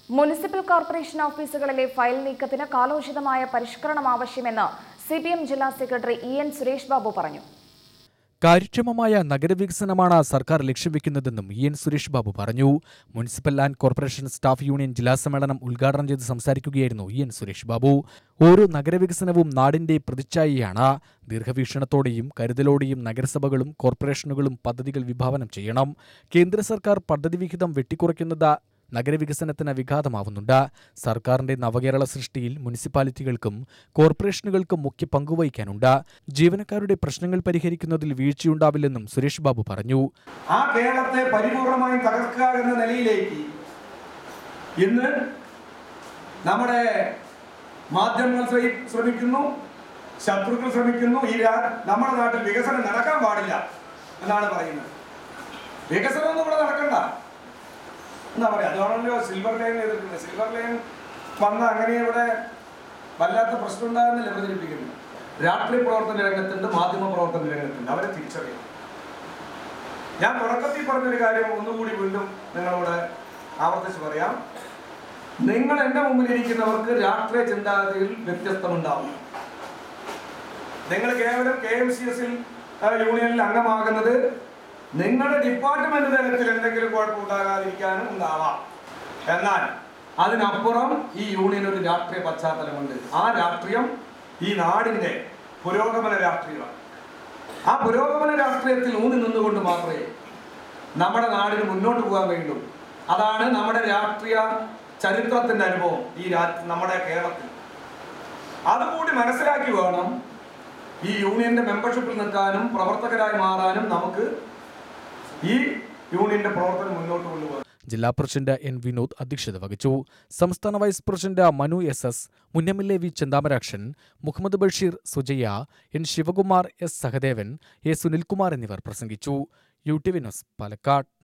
municipal corporation ഓഫീസുകളിലെ file നീക്കത്തിന് കാലോചിതമായ പരിഷ്കരണം ആവശ്യമെന്ന് സി പി എം ജില്ലാ secretary E N Suresh Babu പറഞ്ഞു കാര്യക്ഷമമായ നഗരവികസനമാണ് സർക്കാർ ലക്ഷ്യം വെക്കുന്നതെന്നും ഇ എൻ സുരേഷ് ബാബു പറഞ്ഞു municipal and corporation staff union ജില്ലാ സമ്മേളനം ഉദ്ഘാടനം ചെയ്ത് സംസാരിക്കുകയായിരുന്നു ഇ എൻ സുരേഷ് ബാബു ഓരോ നഗരവികസനവും നാടിന്റെ പ്രതിച്ഛായയാണ് ദീർഘവീക്ഷണത്തോടെയും കരുതലോടെയും നഗരസഭകളും കോർപ്പറേഷനുകളും പദ്ധതികൾ വിഭാവനം ചെയ്യണം കേന്ദ്ര സർക്കാർ പദ്ധതി വിഹിതം വെട്ടിക്കുറയ്ക്കുന്നത് നഗരവികസനത്തിന് വിഘാതമാവുന്നുണ്ട് സർക്കാരിന്റെ നവകേരള സൃഷ്ടിയിൽ മുനിസിപ്പാലിറ്റികൾക്കും കോർപ്പറേഷനുകൾക്കും മുഖ്യ പങ്കുവഹിക്കാനുണ്ട് ജീവനക്കാരുടെ പ്രശ്നങ്ങൾ പരിഹരിക്കുന്നതിൽ വീഴ്ചയുണ്ടാവില്ലെന്നും സുരേഷ് ബാബു പറഞ്ഞു ആ കേരളത്തെ പരിപൂർണമായും തകർക്കുക എന്ന നിലയിലേക്ക് ഇന്ന് നമ്മുടെ മാധ്യമങ്ങൾ ശ്രമി- ശ്രമിക്കുന്നു ശത്രുക്കൾ ശ്രമിക്കുന്നു ഈ രാ- നമ്മുടെ നാട്ടിൽ വികസനം നടക്കാൻ പാടില്ല എന്നാണ് പറയുന്നത് വികസനം ഒന്നും ഇവിടെ നടക്കണ്ട എന്താ പറയാ അതാണല്ലോ സിൽവർ ലൈൻ എതിർക്കുന്നത് സിൽവർ ലൈൻ വന്ന അങ്ങനെ ഇവിടെ വല്ലാത്ത പ്രശ്നം ഉണ്ടാകുന്നില്ല പ്രചരിപ്പിക്കുന്നത് രാഷ്ട്രീയ പ്രവർത്തന രംഗത്തുണ്ട് മാധ്യമ പ്രവർത്തന രംഗത്തുണ്ട് അവരെ തിരിച്ചറിയണം ഞാൻ തുടക്കത്തിൽ പറഞ്ഞൊരു കാര്യം ഒന്നുകൂടി വീണ്ടും നിങ്ങളോട് ആവർത്തിച്ച് പറയാം നിങ്ങൾ എൻ്റെ മുമ്പിൽ ഇരിക്കുന്നവർക്ക് രാഷ്ട്രീയ ചിന്താഗതിയിൽ വ്യത്യസ്തമുണ്ടാവും നിങ്ങൾ കേവലം കെ എം സി എസിൽ യൂണിയനിൽ അംഗമാകുന്നത് നിങ്ങളുടെ ഡിപ്പാർട്ട്മെന്റ് തലത്തിൽ എന്തെങ്കിലും കുഴപ്പമുണ്ടാകാതിരിക്കാനും ഉണ്ടാവാം എന്നാൽ അതിനപ്പുറം ഈ യൂണിയൻ ഒരു രാഷ്ട്രീയ പശ്ചാത്തലമുണ്ട് ആ രാഷ്ട്രീയം ഈ നാടിന്റെ പുരോഗമന രാഷ്ട്രീയമാണ് ആ പുരോഗമന രാഷ്ട്രീയത്തിൽ ഊന്നി നിന്നുകൊണ്ട് മാത്രമേ നമ്മുടെ നാടിന് മുന്നോട്ട് പോകാൻ കഴിയുള്ളൂ അതാണ് നമ്മുടെ രാഷ്ട്രീയ ചരിത്രത്തിന്റെ അനുഭവം ഈ രാ നമ്മുടെ കേരളത്തിൽ അതുകൂടി മനസ്സിലാക്കി വേണം ഈ യൂണിയന്റെ മെമ്പർഷിപ്പിൽ നിൽക്കാനും പ്രവർത്തകരായി മാറാനും നമുക്ക് ഈ യൂണിയന്റെ പ്രവർത്തനം മുന്നോട്ട് കൊണ്ടുപോകാം ജില്ലാ പ്രസിഡന്റ് എൻ വിനോദ് അധ്യക്ഷത വഹിച്ചു സംസ്ഥാന vice president Manu S S മുൻ M L A V Chenthamarakshan Muhammad Basheer Sujayya N Sivakumar S Sahadevan A Sunilkumar എന്നിവർ പ്രസംഗിച്ചു U T V news Palakkad